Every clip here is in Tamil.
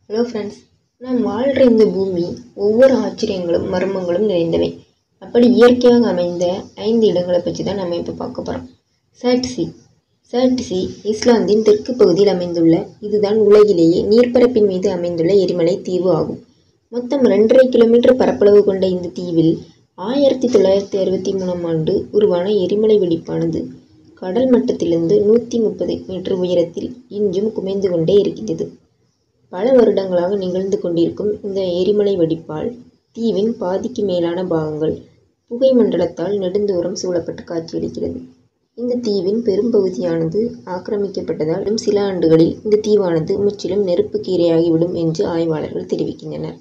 ஹலோ ஃப்ரெண்ட்ஸ் நாம் வாழ்கிற இந்த பூமி ஒவ்வொரு ஆச்சரியங்களும் மர்மங்களும் நிறைந்தவை அப்படி இயற்கையாக அமைந்த ஐந்து இடங்களை பற்றி தான் நம்ம இப்போ பார்க்க போகிறோம் சாட்சி சாட்சி இஸ்லாந்தின் தெற்கு பகுதியில் அமைந்துள்ள இதுதான் உலகிலேயே நீர்ப்பரப்பின் மீது அமைந்துள்ள எரிமலை தீவு ஆகும் மொத்தம் ரெண்டரை கிலோமீட்டர் பரப்பளவு கொண்ட இந்த தீவில் ஆயிரத்தி தொள்ளாயிரத்தி அறுபத்தி மூணாம் ஆண்டு உருவான எரிமலை வெடிப்பானது கடல் மட்டத்திலிருந்து நூற்றி முப்பது மீட்டர் உயரத்தில் இன்றும் குமைந்து கொண்டே இருக்கின்றது பல வருடங்களாக நிகழ்ந்து கொண்டிருக்கும் இந்த எரிமலை வெடிப்பால் தீவின் பாதிக்கு மேலான பாகங்கள் புகை மண்டலத்தால் நெடுந்தூரம் சூழப்பட்டு காட்சியளிக்கிறது இந்த தீவின் பெரும்பகுதியானது ஆக்கிரமிக்கப்பட்டதால் இன்னும் சில ஆண்டுகளில் இந்த தீவானது முற்றிலும் நெருப்பு கீரையாகிவிடும் என்று ஆய்வாளர்கள் தெரிவிக்கின்றனர்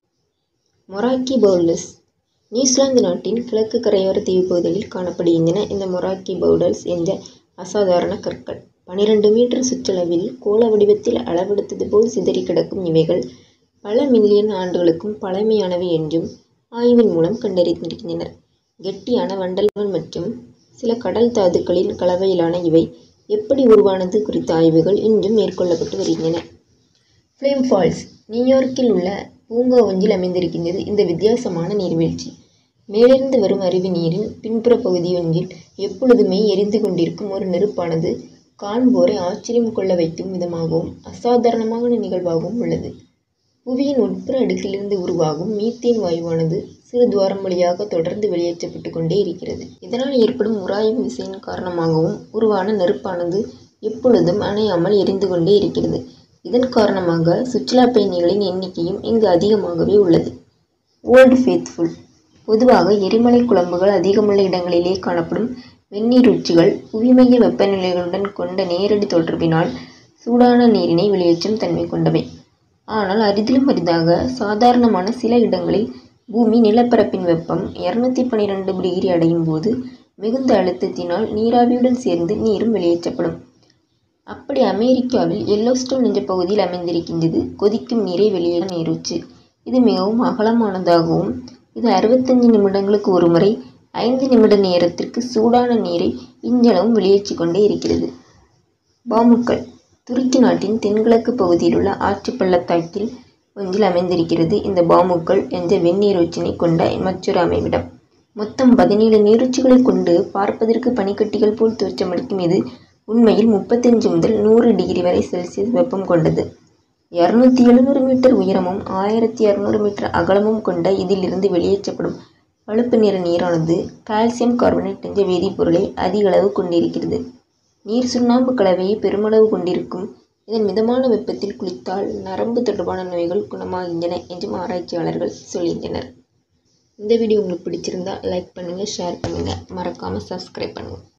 மொராக்கி பவுலஸ் நியூசிலாந்து நாட்டின் கிழக்கு கரையோர தீவு பகுதிகளில் காணப்படுகின்றன இந்த மொராக்கி பவுடர்ஸ் என்ற அசாதாரண கற்கள் பனிரெண்டு மீட்டர் சுற்றளவில் கோள வடிவத்தில் அளவெடுத்தது போல் சிதறி கிடக்கும் இவைகள் பல மில்லியன் ஆண்டுகளுக்கும் பழமையானவை என்றும் ஆய்வின் மூலம் கண்டறிந்திருக்கின்றனர் கெட்டியான வண்டல்கள் மற்றும் சில கடல் தாதுக்களின் கலவையிலான இவை எப்படி உருவானது குறித்த ஆய்வுகள் இன்றும் மேற்கொள்ளப்பட்டு வருகின்றன ஃப்ளேம் ஃபால்ஸ் நியூயார்க்கில் உள்ள பூங்கா ஒன்றில் அமைந்திருக்கின்றது இந்த வித்தியாசமான நீர்வீழ்ச்சி மேலிருந்து வரும் அருவி நீரின் பின்புற பகுதி ஒன்றில் எப்பொழுதுமே எரிந்து கொண்டிருக்கும் ஒரு நெருப்பானது காண்போரை ஆச்சரியம் கொள்ள வைக்கும் விதமாகவும் அசாதாரணமான நிகழ்வாகவும் உள்ளது புவியின் உட்புற அடுக்கிலிருந்து உருவாகும் மீத்தேன் வாயுவானது சிறு துவாரம் வழியாக தொடர்ந்து வெளியேற்றப்பட்டு கொண்டே இருக்கிறது இதனால் ஏற்படும் உராய்வு விசையின் காரணமாகவும் உருவான நெருப்பானது எப்பொழுதும் அணையாமல் எரிந்து கொண்டே இருக்கிறது இதன் காரணமாக சுற்றுலா பயணிகளின் எண்ணிக்கையும் இங்கு அதிகமாகவே உள்ளது ஓல்டு ஃபேத்ஃபுல் பொதுவாக எரிமலை குழம்புகள் அதிகமுள்ள இடங்களிலே காணப்படும் வெந்நீர் உச்சிகள் புவிமைய வெப்பநிலைகளுடன் கொண்ட நேரடி தொடர்பினால் சூடான நீரினை வெளியேற்றும் தன்மை கொண்டவை ஆனால் அரிதிலும் அரிதாக சாதாரணமான சில இடங்களில் பூமி நிலப்பரப்பின் வெப்பம் இருநூத்தி பன்னிரெண்டு டிகிரி அடையும் போது மிகுந்த அழுத்தத்தினால் நீராவியுடன் சேர்ந்து நீரும் வெளியேற்றப்படும் அப்படி அமெரிக்காவில் எல்லோஸ்டோன் என்ற பகுதியில் அமைந்திருக்கின்றது கொதிக்கும் நீரை வெளியேற நீரூற்று இது மிகவும் அகலமானதாகவும் இது அறுபத்தஞ்சு நிமிடங்களுக்கு ஒரு முறை ஐந்து நிமிட நேரத்திற்கு சூடான நீரை இன்றளவும் வெளியேற்றி கொண்டே இருக்கிறது பாமுக்கள் துருக்கி நாட்டின் தென்கிழக்கு பகுதியில் உள்ள ஆற்று பள்ளத்தாக்கில் ஒன்றில் அமைந்திருக்கிறது இந்த பாமுக்கள் என்ற வெந்நீரூற்றினை கொண்ட மற்றொரு அமைவிடம் மொத்தம் பதினேழு நீரூற்றுகளை கொண்டு பார்ப்பதற்கு பனிக்கட்டிகள் போல் தோற்றமளிக்கும் இது உண்மையில் முப்பத்தஞ்சு முதல் நூறு டிகிரி வரை செல்சியஸ் வெப்பம் கொண்டது இரநூத்தி எழுநூறு மீட்டர் உயரமும் ஆயிரத்தி இரநூறு மீட்டர் அகலமும் கொண்ட இதிலிருந்து வெளியேற்றப்படும் பழுப்பு நிற நீரானது கால்சியம் கார்பனேட் என்ற வேதிப்பொருளை அதிக அளவு கொண்டிருக்கிறது நீர் சுண்ணாம்பு கலவையை பெருமளவு கொண்டிருக்கும் இதன் மிதமான வெப்பத்தில் குளித்தால் நரம்பு தொடர்பான நோய்கள் குணமாகின்றன என்றும் ஆராய்ச்சியாளர்கள் சொல்கின்றனர் இந்த வீடியோ உங்களுக்கு பிடிச்சிருந்தா லைக் பண்ணுங்கள் ஷேர் பண்ணுங்கள் மறக்காமல் சப்ஸ்கிரைப் பண்ணுங்கள்